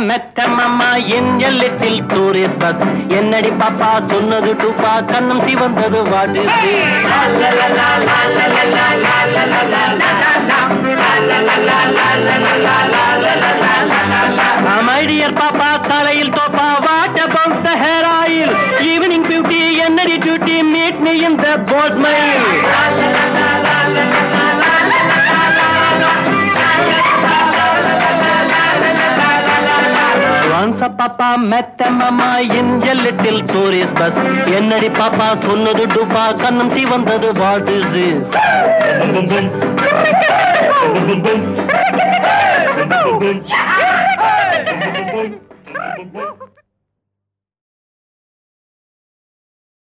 மெத்தமம்மா என் எல்லிட்டில் tourist bus என்னடி பாப்பா சொன்னது டூப்பா கண்ணம் சிவந்தது வாட்டு மைடியர் பாப்பா தலையில் தோப்பா what about the hair oil evening beauty என்னடி duty meet me in the boat mile வான்ச பாப்பா மெத்த மாமா இன் லிட்டில் டூரிஸ்ட் பஸ் என்னடி பாப்பா சொன்னது டூப்பா கண்ணம் சிவந்தது வாட் இஸ் திஸ்